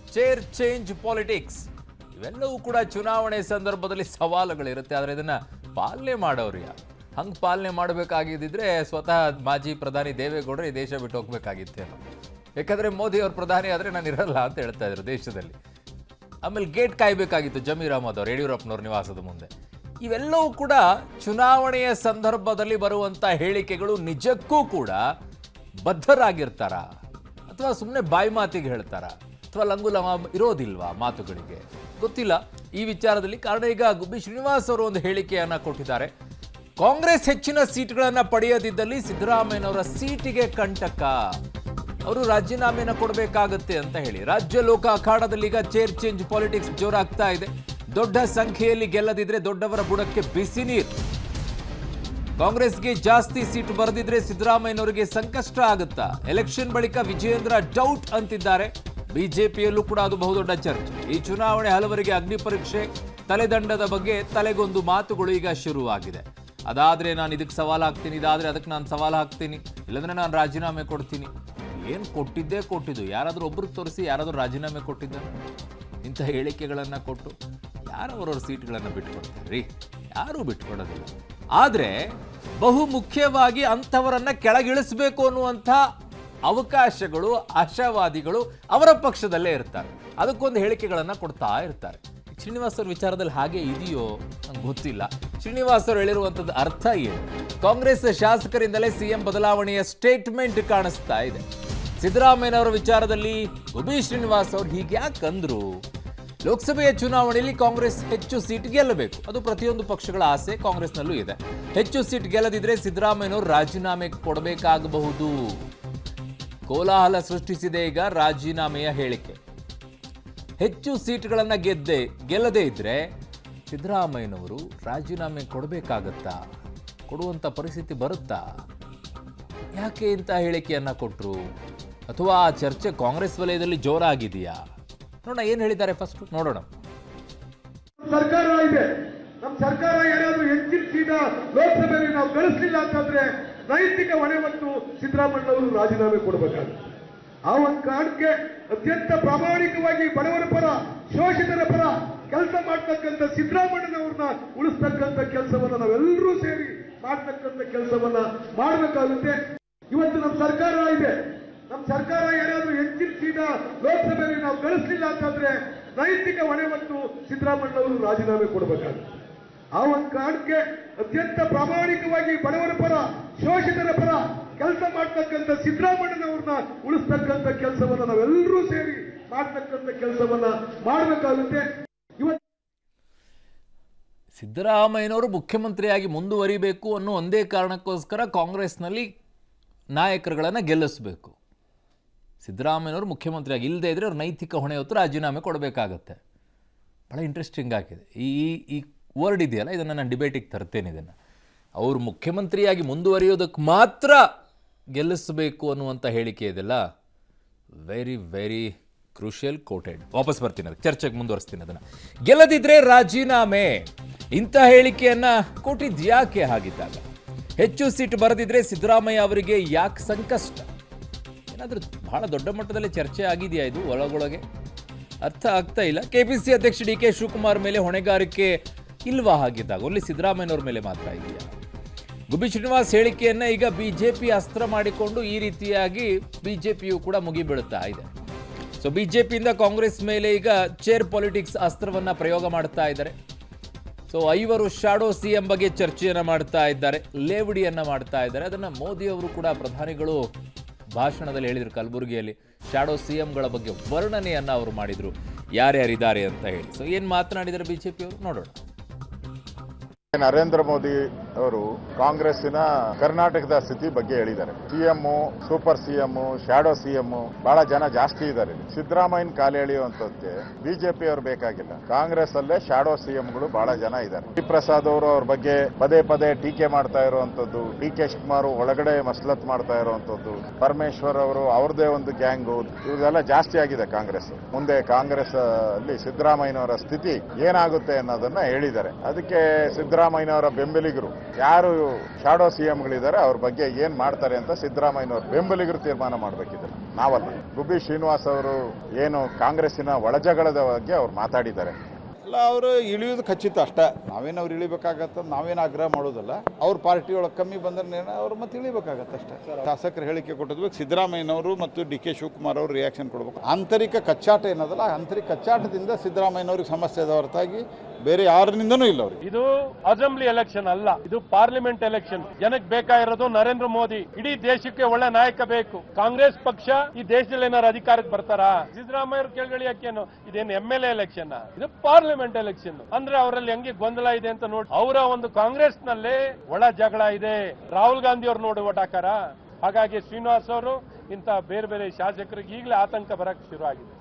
chair change politics ಇವೆಲ್ಲವೂ ಕೂಡ ಚುನಾವಣೆ ಸಂದರ್ಭದಲ್ಲಿ ಸವಾಲುಗಳಿರುತ್ತೆ ಆದರೆ ಇದನ್ನ ಪಾಲನೆ ಮಾಡೋರು ಯಾರು ಹಂಗೆ ಪಾಲನೆ ಮಾಡಬೇಕಾಗಿದ್ದಿದ್ರೆ ಸ್ವತಃ ಮಾಜಿ ಪ್ರಧಾನಿ ದೇವೇಗೌಡರು ಈ ದೇಶ ಬಿಟ್ಟು ಹೋಗ್ಬೇಕಾಗಿತ್ತೇನೋ ಯಾಕಂದ್ರೆ ಮೋದಿ ಅವ್ರ ಪ್ರಧಾನಿ ಆದರೆ ನಾನು ಇರಲ್ಲ ಅಂತ ಹೇಳ್ತಾ ಇದ್ರು ದೇಶದಲ್ಲಿ ಆಮೇಲೆ ಗೇಟ್ ಕಾಯ್ಬೇಕಾಗಿತ್ತು ಜಮೀರ್ ಅಹಮದ್ ಅವರು ಯಡಿಯೂರಪ್ಪನವ್ರ ನಿವಾಸದ ಮುಂದೆ ಇವೆಲ್ಲವೂ ಕೂಡ ಚುನಾವಣೆಯ ಸಂದರ್ಭದಲ್ಲಿ ಬರುವಂಥ ಹೇಳಿಕೆಗಳು ನಿಜಕ್ಕೂ ಕೂಡ ಬದ್ಧರಾಗಿರ್ತಾರ ಅಥವಾ ಸುಮ್ಮನೆ ಬಾಯಿ ಮಾತಿಗೆ ಹೇಳ್ತಾರ ಅಥವಾ ಲಂಗುಲಮ ಇರೋದಿಲ್ವಾ ಮಾತುಗಳಿಗೆ ಗೊತ್ತಿಲ್ಲ ಈ ವಿಚಾರದಲ್ಲಿ ಕಾರಣ ಈಗ ಗುಬ್ಬಿ ಶ್ರೀನಿವಾಸ್ ಅವರು ಒಂದು ಹೇಳಿಕೆಯನ್ನ ಕೊಟ್ಟಿದ್ದಾರೆ ಕಾಂಗ್ರೆಸ್ ಹೆಚ್ಚಿನ ಸೀಟ್ಗಳನ್ನ ಪಡೆಯದಿದ್ದಲ್ಲಿ ಸಿದ್ದರಾಮಯ್ಯನವರ ಸೀಟಿಗೆ ಕಂಟಕ ಅವರು ರಾಜೀನಾಮೆನ ಕೊಡಬೇಕಾಗತ್ತೆ ಅಂತ ಹೇಳಿ ರಾಜ್ಯ ಲೋಕ ಅಖಾಡದಲ್ಲಿ ಈಗ ಚೇರ್ ಚೇಂಜ್ ಪಾಲಿಟಿಕ್ಸ್ ಜೋರಾಗ್ತಾ ಇದೆ ದೊಡ್ಡ ಸಂಖ್ಯೆಯಲ್ಲಿ ಗೆಲ್ಲದಿದ್ರೆ ದೊಡ್ಡವರ ಬುಡಕ್ಕೆ ಬಿಸಿ ನೀರು ಕಾಂಗ್ರೆಸ್ಗೆ ಜಾಸ್ತಿ ಸೀಟು ಬರೆದಿದ್ರೆ ಸಿದ್ದರಾಮಯ್ಯನವರಿಗೆ ಸಂಕಷ್ಟ ಆಗುತ್ತಾ ಎಲೆಕ್ಷನ್ ಬಳಿಕ ವಿಜಯೇಂದ್ರ ಡೌಟ್ ಅಂತಿದ್ದಾರೆ ಬಿಜೆಪಿಯಲ್ಲೂ ಕೂಡ ಅದು ಬಹುದೊಡ್ಡ ಚರ್ಚೆ ಈ ಚುನಾವಣೆ ಹಲವರಿಗೆ ಅಗ್ನಿ ಪರೀಕ್ಷೆ ತಲೆದಂಡದ ಬಗ್ಗೆ ತಲೆಗೊಂದು ಮಾತುಗಳು ಈಗ ಶುರುವಾಗಿದೆ ಅದಾದ್ರೆ ನಾನು ಇದಕ್ಕೆ ಸವಾಲು ಹಾಕ್ತೀನಿ ಇದಾದ್ರೆ ಅದಕ್ಕೆ ನಾನು ಸವಾಲು ಹಾಕ್ತೀನಿ ಇಲ್ಲಾಂದ್ರೆ ನಾನು ರಾಜೀನಾಮೆ ಕೊಡ್ತೀನಿ ಏನು ಕೊಟ್ಟಿದ್ದೇ ಕೊಟ್ಟಿದ್ದು ಯಾರಾದರೂ ಒಬ್ರಿಗೆ ತೋರಿಸಿ ಯಾರಾದರೂ ರಾಜೀನಾಮೆ ಕೊಟ್ಟಿದ್ದ ಇಂಥ ಹೇಳಿಕೆಗಳನ್ನು ಕೊಟ್ಟು ಯಾರು ಅವರವ್ರ ಸೀಟ್ಗಳನ್ನು ಬಿಟ್ಕೊಡ್ತಾರೆ ರೀ ಯಾರೂ ಬಿಟ್ಕೊಡೋದಿಲ್ಲ ಆದರೆ ಬಹು ಮುಖ್ಯವಾಗಿ ಅಂಥವರನ್ನ ಕೆಳಗಿಳಿಸಬೇಕು ಅನ್ನುವಂಥ ಅವಕಾಶಗಳು ಆಶಾವಾದಿಗಳು ಅವರ ಪಕ್ಷದಲ್ಲೇ ಇರ್ತಾರೆ ಅದಕ್ಕೊಂದು ಹೇಳಿಕೆಗಳನ್ನು ಕೊಡ್ತಾ ಇರ್ತಾರೆ ಶ್ರೀನಿವಾಸ್ ಅವ್ರ ವಿಚಾರದಲ್ಲಿ ಹಾಗೆ ಇದೆಯೋ ನಂಗೆ ಗೊತ್ತಿಲ್ಲ ಶ್ರೀನಿವಾಸ್ ಅವರು ಹೇಳಿರುವಂಥದ್ದು ಅರ್ಥ ಏನು ಕಾಂಗ್ರೆಸ್ ಶಾಸಕರಿಂದಲೇ ಸಿಎಂ ಬದಲಾವಣೆಯ ಸ್ಟೇಟ್ಮೆಂಟ್ ಕಾಣಿಸ್ತಾ ಇದೆ ಸಿದ್ದರಾಮಯ್ಯನವರ ವಿಚಾರದಲ್ಲಿ ಗುಬಿ ಶ್ರೀನಿವಾಸ್ ಅವರು ಹೀಗೆ ಯಾಕೆ ಅಂದ್ರು ಲೋಕಸಭೆಯ ಚುನಾವಣೆಯಲ್ಲಿ ಕಾಂಗ್ರೆಸ್ ಹೆಚ್ಚು ಸೀಟ್ ಗೆಲ್ಲಬೇಕು ಅದು ಪ್ರತಿಯೊಂದು ಪಕ್ಷಗಳ ಆಸೆ ಕಾಂಗ್ರೆಸ್ನಲ್ಲೂ ಇದೆ ಹೆಚ್ಚು ಸೀಟ್ ಗೆಲ್ಲದಿದ್ರೆ ಸಿದ್ದರಾಮಯ್ಯನವರು ರಾಜೀನಾಮೆ ಕೊಡಬೇಕಾಗಬಹುದು ಕೋಲಾಹಲ ಸೃಷ್ಟಿಸಿದೆ ಈಗ ರಾಜೀನಾಮೆಯ ಹೇಳಿಕೆ ಹೆಚ್ಚು ಸೀಟ್ಗಳನ್ನು ಗೆದ್ದೆ ಗೆಲ್ಲದೇ ಇದ್ರೆ ಸಿದ್ದರಾಮಯ್ಯನವರು ರಾಜೀನಾಮೆ ಕೊಡಬೇಕಾಗತ್ತಾ ಕೊಡುವಂಥ ಪರಿಸ್ಥಿತಿ ಬರುತ್ತಾ ಯಾಕೆ ಇಂಥ ಹೇಳಿಕೆಯನ್ನ ಕೊಟ್ಟರು ಅಥವಾ ಆ ಚರ್ಚೆ ಕಾಂಗ್ರೆಸ್ ವಲಯದಲ್ಲಿ ಜೋರಾಗಿದೆಯಾ ನೋಡೋಣ ಏನು ಹೇಳಿದ್ದಾರೆ ಫಸ್ಟ್ ನೋಡೋಣ ಸರ್ಕಾರ ಇದೆ ನಮ್ಮ ಸರ್ಕಾರ ಏನಾದ್ರೂ ಹೆಚ್ಚಿನ ಸೀಟ ಲೋಕಸಭೆಯಲ್ಲಿ ನಾವು ಗಳಿಸಲಿಲ್ಲ ಅಂತಂದ್ರೆ ನೈತಿಕ ಹೊಣೆ ಮತ್ತು ಸಿದ್ದರಾಮಯ್ಯನವರು ರಾಜೀನಾಮೆ ಕೊಡಬೇಕಾಗುತ್ತೆ ಆ ಒಂದು ಕಾರಣಕ್ಕೆ ಅತ್ಯಂತ ಪ್ರಾಮಾಣಿಕವಾಗಿ ಬಡವರ ಪರ ಶೋಷಿತರ ಪರ ಕೆಲಸ ಮಾಡ್ತಕ್ಕಂಥ ಸಿದ್ದರಾಮಯ್ಯನವ್ರನ್ನ ಉಳಿಸ್ತಕ್ಕಂಥ ಕೆಲಸವನ್ನ ನಾವೆಲ್ಲರೂ ಸೇರಿ ಮಾಡ್ತಕ್ಕಂಥ ಕೆಲಸವನ್ನ ಮಾಡಬೇಕಾಗುತ್ತೆ ಇವತ್ತು ನಮ್ಮ ಸರ್ಕಾರ ಇದೆ ನಮ್ಮ ಸರ್ಕಾರ ಏನಾದ್ರೂ ಹೆಚ್ಚಿನ ಸೀಟ ಲೋಕಸಭೆಯಲ್ಲಿ ನಾವು ಗಳಿಸಲಿಲ್ಲ ಅಂತಂದ್ರೆ ನೈತಿಕ ಹೊಣೆ ಮತ್ತು ಸಿದ್ದರಾಮಯ್ಯನವರು ರಾಜೀನಾಮೆ ಕೊಡಬೇಕಾಗುತ್ತೆ ಆ ಒಂದು ಕಾರಣಕ್ಕೆ ಅತ್ಯಂತ ಪ್ರಾಮಾಣಿಕವಾಗಿ ಬಡವರ ಪರ ಶೋಷಿತರ ಪರ ಕೆಲಸ ಮಾಡ್ತಕ್ಕಂಥ ಸಿದ್ದರಾಮಯ್ಯನವ್ರನ್ನ ಉಳಿಸ್ತಕ್ಕಂಥ ಕೆಲಸವನ್ನ ನಾವೆಲ್ಲರೂ ಸೇರಿ ಮಾಡ್ತಕ್ಕಂಥ ಕೆಲಸವನ್ನ ಮಾಡಬೇಕಾಗುತ್ತೆ ಇವತ್ತು ಸಿದ್ದರಾಮಯ್ಯನವರು ಮುಖ್ಯಮಂತ್ರಿಯಾಗಿ ಮುಂದುವರಿಬೇಕು ಅನ್ನೋ ಒಂದೇ ಕಾರಣಕ್ಕೋಸ್ಕರ ಕಾಂಗ್ರೆಸ್ನಲ್ಲಿ ನಾಯಕರುಗಳನ್ನು ಗೆಲ್ಲಿಸಬೇಕು ಸಿದ್ದರಾಮಯ್ಯನವರು ಮುಖ್ಯಮಂತ್ರಿಯಾಗಿ ಇಲ್ಲದೇ ಇದ್ರೆ ಅವ್ರು ನೈತಿಕ ಹೊಣೆ ಹೊತ್ತು ರಾಜೀನಾಮೆ ಕೊಡಬೇಕಾಗತ್ತೆ ಭಾಳ ಇಂಟ್ರೆಸ್ಟಿಂಗ್ ಆಗಿದೆ ಈ ಈ- ಈ ವರ್ಡ್ ಇದೆಯಲ್ಲ ಇದನ್ನು ನಾನು ಡಿಬೇಟಿಗೆ ತರ್ತೇನೆ ಇದನ್ನು ಅವರು ಮುಖ್ಯಮಂತ್ರಿಯಾಗಿ ಮುಂದುವರಿಯೋದಕ್ಕೆ ಮಾತ್ರ ಗೆಲ್ಲಿಸಬೇಕು ಅನ್ನುವಂಥ ಹೇಳಿಕೆ ಇದೆಲ್ಲ ವೆರಿ ವೆರಿ ಕ್ರೂಷಿಯಲ್ ಕೋಟೆಡ್ ವಾಪಸ್ ಬರ್ತೀನಿ ಅದಕ್ಕೆ ಚರ್ಚೆಗೆ ಮುಂದುವರಿಸ್ತೀನಿ ಅದನ್ನು ಗೆಲ್ಲದಿದ್ರೆ ರಾಜೀನಾಮೆ ಇಂಥ ಹೇಳಿಕೆಯನ್ನ ಕೊಟ್ಟಿದ್ದು ಯಾಕೆ ಹಾಗಿದ್ದಾಗ ಹೆಚ್ಚು ಸೀಟ್ ಬರೆದಿದ್ರೆ ಸಿದ್ದರಾಮಯ್ಯ ಅವರಿಗೆ ಯಾಕೆ ಸಂಕಷ್ಟ ಏನಾದರೂ ಬಹಳ ದೊಡ್ಡ ಮಟ್ಟದಲ್ಲಿ ಚರ್ಚೆ ಆಗಿದೆಯಾ ಇದು ಒಳಗೊಳಗೆ ಅರ್ಥ ಆಗ್ತಾ ಇಲ್ಲ ಕೆಪಿಸಿ ಅಧ್ಯಕ್ಷ ಡಿ ಕೆ ಶಿವಕುಮಾರ್ ಮೇಲೆ ಹೊಣೆಗಾರಿಕೆ ಇಲ್ವಾ ಹಾಗಿದ್ದಾಗ ಓನ್ಲಿ ಸಿದ್ದರಾಮಯ್ಯನವ್ರ ಮೇಲೆ ಮಾತ್ರ ಇದೆಯಾ ಗುಬ್ಬಿ ಶ್ರೀನಿವಾಸ್ ಹೇಳಿಕೆಯನ್ನ ಈಗ ಬಿಜೆಪಿ ಅಸ್ತ್ರ ಮಾಡಿಕೊಂಡು ಈ ರೀತಿಯಾಗಿ ಬಿಜೆಪಿಯು ಕೂಡ ಮುಗಿಬೀಳುತ್ತಾ ಇದೆ ಸೊ ಬಿಜೆಪಿಯಿಂದ ಕಾಂಗ್ರೆಸ್ ಮೇಲೆ ಈಗ ಚೇರ್ ಪಾಲಿಟಿಕ್ಸ್ ಅಸ್ತ್ರವನ್ನ ಪ್ರಯೋಗ ಮಾಡ್ತಾ ಇದ್ದಾರೆ ಸೊ ಐವರು ಶಾಡೋ ಸಿ ಎಂ ಬಗ್ಗೆ ಚರ್ಚೆಯನ್ನ ಮಾಡ್ತಾ ಇದ್ದಾರೆ ಲೇವಡಿಯನ್ನ ಮಾಡ್ತಾ ಇದ್ದಾರೆ ಅದನ್ನ ಮೋದಿ ಅವರು ಕೂಡ ಪ್ರಧಾನಿಗಳು ಭಾಷಣದಲ್ಲಿ ಹೇಳಿದ್ರು ಕಲಬುರಗಿಯಲ್ಲಿ ಶಾಡೋ ಸಿ ಎಂಗಳ ಬಗ್ಗೆ ವರ್ಣನೆಯನ್ನ ಅವರು ಮಾಡಿದ್ರು ಯಾರ್ಯಾರಿದ್ದಾರೆ ಅಂತ ಹೇಳಿ ಸೊ ಏನ್ ಮಾತನಾಡಿದ್ದಾರೆ ಬಿಜೆಪಿ ಅವರು ನೋಡೋಣ ನರೇಂದ್ರ ಮೋದಿ ಅವರು ಕಾಂಗ್ರೆಸ್ಸಿನ ಕರ್ನಾಟಕದ ಸ್ಥಿತಿ ಬಗ್ಗೆ ಹೇಳಿದ್ದಾರೆ CM super CM shadow CM ಬಹಳ ಜನ ಜಾಸ್ತಿ ಇದ್ದಾರೆ ಸಿದ್ದರಾಮಯ್ಯನ ಕಾಲು ಎಳೆಯುವಂತದ್ದೇ ಬಿಜೆಪಿ ಅವ್ರು ಬೇಕಾಗಿಲ್ಲ ಕಾಂಗ್ರೆಸ್ ಅಲ್ಲೇ ಶಾಡೋ ಸಿಎಂಗಳು ಬಹಳ ಜನ ಇದ್ದಾರೆ ಡಿ ಪ್ರಸಾದ್ ಅವರು ಅವ್ರ ಬಗ್ಗೆ ಪದೇ ಪದೇ ಟೀಕೆ ಮಾಡ್ತಾ ಇರುವಂತದ್ದು ಡಿ ಕೆ ಶಿವಕುಮಾರ್ ಒಳಗಡೆ ಮಸಲತ್ ಮಾಡ್ತಾ ಇರುವಂತದ್ದು ಪರಮೇಶ್ವರ್ ಅವರು ಅವ್ರದೇ ಒಂದು ಗ್ಯಾಂಗು ಇವೆಲ್ಲ ಜಾಸ್ತಿ ಆಗಿದೆ ಕಾಂಗ್ರೆಸ್ ಮುಂದೆ ಕಾಂಗ್ರೆಸ್ ಅಲ್ಲಿ ಸಿದ್ದರಾಮಯ್ಯನವರ ಸ್ಥಿತಿ ಏನಾಗುತ್ತೆ ಅನ್ನೋದನ್ನ ಹೇಳಿದ್ದಾರೆ ಅದಕ್ಕೆ ಸಿದ್ದರಾಮಯ್ಯನವರ ಬೆಂಬಲಿಗರು ಯಾರು ಶಾಡೋ ಸಿಎಂಗಳಿದ್ದಾರೆ ಅವ್ರ ಬಗ್ಗೆ ಏನ್ ಮಾಡ್ತಾರೆ ಅಂತ ಸಿದ್ದರಾಮಯ್ಯನವರ ಬೆಂಬಲಿಗರು ತೀರ್ಮಾನ ಮಾಡಬೇಕಿದೆ ನಾವಲ್ಲ ಗುಬ್ಬಿ ಶ್ರೀನಿವಾಸ್ ಅವರು ಏನು ಕಾಂಗ್ರೆಸ್ಸಿನ ಒಳಜಗಳದ ಬಗ್ಗೆ ಅವ್ರು ಮಾತಾಡಿದ್ದಾರೆ ಅಲ್ಲ ಅವರು ಇಳಿಯೋದು ಖಚಿತ ಅಷ್ಟೇ ನಾವೇನು ಅವ್ರು ಇಳಿಬೇಕಾಗತ್ತ ನಾವೇನು ಆಗ್ರಹ ಮಾಡೋದಲ್ಲ ಅವ್ರ ಪಾರ್ಟಿ ಒಳಗೆ ಕಮ್ಮಿ ಬಂದ್ರೆ ಅವ್ರು ಮತ್ತೆ ಇಳಿಬೇಕಾಗತ್ತೆ ಅಷ್ಟೇ ಶಾಸಕರು ಹೇಳಿಕೆ ಕೊಟ್ಟಿದ್ಬೇಕು ಸಿದ್ದರಾಮಯ್ಯನವರು ಮತ್ತು ಡಿ ಕೆ ಶಿವಕುಮಾರ್ ಅವರು ರಿಯಾಕ್ಷನ್ ಕೊಡಬೇಕು ಆಂತರಿಕ ಕಚ್ಚಾಟ ಏನದಲ್ಲ ಆ ಆಂತರಿಕ ಕಚ್ಚಾಟದಿಂದ ಸಿದ್ದರಾಮಯ್ಯನವ್ರಿಗೆ ಸಮಸ್ಯೆ ಇದೆ ಹೊರತಾಗಿ ಬೇರೆ ಯಾರಿಂದನೂ ಇಲ್ಲ ಅವ್ರಿಗೆ ಇದು ಅಸೆಂಬ್ಲಿ ಎಲೆಕ್ಷನ್ ಅಲ್ಲ ಇದು ಪಾರ್ಲಿಮೆಂಟ್ ಎಲೆಕ್ಷನ್ ಜನಕ್ಕೆ ಬೇಕಾಗಿರೋದು ನರೇಂದ್ರ ಮೋದಿ ಇಡೀ ದೇಶಕ್ಕೆ ಒಳ್ಳೆ ನಾಯಕ ಬೇಕು ಕಾಂಗ್ರೆಸ್ ಪಕ್ಷ ಈ ದೇಶದಲ್ಲಿ ಏನಾರು ಅಧಿಕಾರಕ್ಕೆ ಬರ್ತಾರಾ ಸಿದ್ದರಾಮಯ್ಯ ಕೆಳಗಡೆ ಯಾಕೇನು ಇದೇನು ಎಂ ಎಲ್ ಎಲೆಕ್ಷನ್ ಇದು ಪಾರ್ಲಿಮೆಂಟ್ ಎಲೆಕ್ಷನ್ ಅಂದ್ರೆ ಅವರಲ್ಲಿ ಹೆಂಗೆ ಗೊಂದಲ ಇದೆ ಅಂತ ನೋಡಿ ಅವರ ಒಂದು ಕಾಂಗ್ರೆಸ್ ನಲ್ಲಿ ಒಳ ಜಗಳ ಇದೆ ರಾಹುಲ್ ಗಾಂಧಿ ಅವ್ರು ನೋಡಿ ಓಟ್ ಹಾಕಾರ ಹಾಗಾಗಿ ಶ್ರೀನಿವಾಸ್ ಅವರು ಇಂಥ ಬೇರೆ ಬೇರೆ ಶಾಸಕರಿಗೆ ಈಗಲೇ ಆತಂಕ ಬರಕ್ ಶುರು ಆಗಿದೆ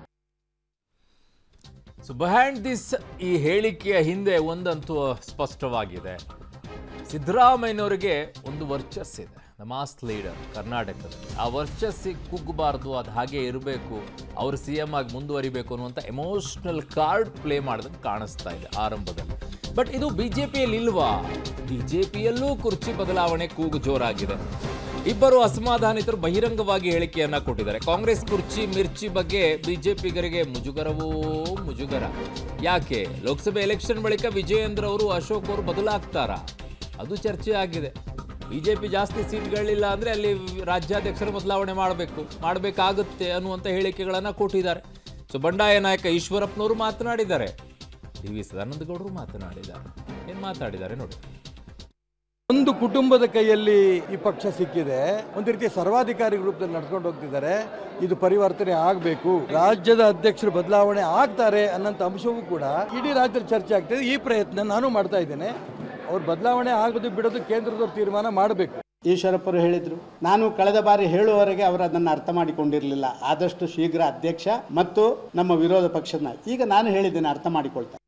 ಸೊ ಬಿಹೈಂಡ್ ದಿಸ್ ಈ ಹೇಳಿಕೆಯ ಹಿಂದೆ ಒಂದಂತೂ ಸ್ಪಷ್ಟವಾಗಿದೆ ಸಿದ್ದರಾಮಯ್ಯನವರಿಗೆ ಒಂದು ವರ್ಚಸ್ಸಿದೆ ದ ಮಾಸ್ ಲೀಡರ್ ಕರ್ನಾಟಕದಲ್ಲಿ ಆ ವರ್ಚಸ್ಸಿಗೆ ಕುಗ್ಗಬಾರ್ದು ಅದು ಹಾಗೆ ಇರಬೇಕು ಅವರು ಸಿ ಎಂ ಆಗಿ ಮುಂದುವರಿಬೇಕು ಅನ್ನುವಂಥ ಎಮೋಷ್ನಲ್ ಕಾರ್ಡ್ ಪ್ಲೇ ಮಾಡೋದಕ್ಕೆ ಕಾಣಿಸ್ತಾ ಇದೆ ಆರಂಭದಲ್ಲಿ ಬಟ್ ಇದು ಬಿ ಜೆ ಪಿಯಲ್ಲಿ ಇಲ್ವಾ ಬಿ ಜೆ ಪಿಯಲ್ಲೂ ಕುರ್ಚಿ ಬದಲಾವಣೆ ಕೂಗು ಜೋರಾಗಿದೆ ಇಬ್ಬರು ಅಸಮಾಧಾನಿತರು ಬಹಿರಂಗವಾಗಿ ಹೇಳಿಕೆಯನ್ನ ಕೊಟ್ಟಿದ್ದಾರೆ ಕಾಂಗ್ರೆಸ್ ಕುರ್ಚಿ ಮಿರ್ಚಿ ಬಗ್ಗೆ ಬಿಜೆಪಿಗರಿಗೆ ಮುಜುಗರವೋ ಮುಜುಗರ ಯಾಕೆ ಲೋಕಸಭೆ ಎಲೆಕ್ಷನ್ ಬಳಿಕ ವಿಜಯೇಂದ್ರ ಅವರು ಅಶೋಕ್ ಅವರು ಬದಲಾಗ್ತಾರಾ ಅದು ಚರ್ಚೆ ಆಗಿದೆ ಬಿಜೆಪಿ ಜಾಸ್ತಿ ಸೀಟ್ಗಳಿಲ್ಲ ಅಂದ್ರೆ ಅಲ್ಲಿ ರಾಜ್ಯಾಧ್ಯಕ್ಷರ ಬದಲಾವಣೆ ಮಾಡಬೇಕು ಮಾಡಬೇಕಾಗುತ್ತೆ ಅನ್ನುವಂಥ ಹೇಳಿಕೆಗಳನ್ನು ಕೊಟ್ಟಿದ್ದಾರೆ ಸೊ ಬಂಡಾಯ ನಾಯಕ ಈಶ್ವರಪ್ಪನವರು ಮಾತನಾಡಿದ್ದಾರೆ ಡಿ ವಿ ಸದಾನಂದ ಗೌಡರು ಮಾತನಾಡಿದ್ದಾರೆ ಏನು ಮಾತಾಡಿದ್ದಾರೆ ನೋಡಿ ಒಂದು ಕುಟುಂಬದ ಕೈಯಲ್ಲಿ ಈ ಪಕ್ಷ ಸಿಕ್ಕಿದೆ ಒಂದು ರೀತಿ ಸರ್ವಾಧಿಕಾರಿ ರೂಪದಲ್ಲಿ ನಡ್ಕೊಂಡು ಹೋಗ್ತಿದ್ದಾರೆ ಇದು ಪರಿವರ್ತನೆ ಆಗಬೇಕು ರಾಜ್ಯದ ಅಧ್ಯಕ್ಷರು ಬದಲಾವಣೆ ಆಗ್ತಾರೆ ಅನ್ನೋಂಥ ಅಂಶವೂ ಕೂಡ ಇಡೀ ರಾಜ್ಯದಲ್ಲಿ ಚರ್ಚೆ ಆಗ್ತಿದೆ ಈ ಪ್ರಯತ್ನ ನಾನು ಮಾಡ್ತಾ ಇದ್ದೇನೆ ಅವ್ರು ಬದಲಾವಣೆ ಆಗೋದು ಬಿಡೋದು ಕೇಂದ್ರದವ್ರು ತೀರ್ಮಾನ ಮಾಡಬೇಕು ಈಶ್ವರಪ್ಪರು ಹೇಳಿದರು ನಾನು ಕಳೆದ ಬಾರಿ ಹೇಳುವವರೆಗೆ ಅವರು ಅದನ್ನು ಅರ್ಥ ಮಾಡಿಕೊಂಡಿರಲಿಲ್ಲ ಆದಷ್ಟು ಶೀಘ್ರ ಅಧ್ಯಕ್ಷ ಮತ್ತು ನಮ್ಮ ವಿರೋಧ ಪಕ್ಷದ ಈಗ ನಾನು ಹೇಳಿದ್ದೇನೆ ಅರ್ಥ ಮಾಡಿಕೊಳ್ತಾರೆ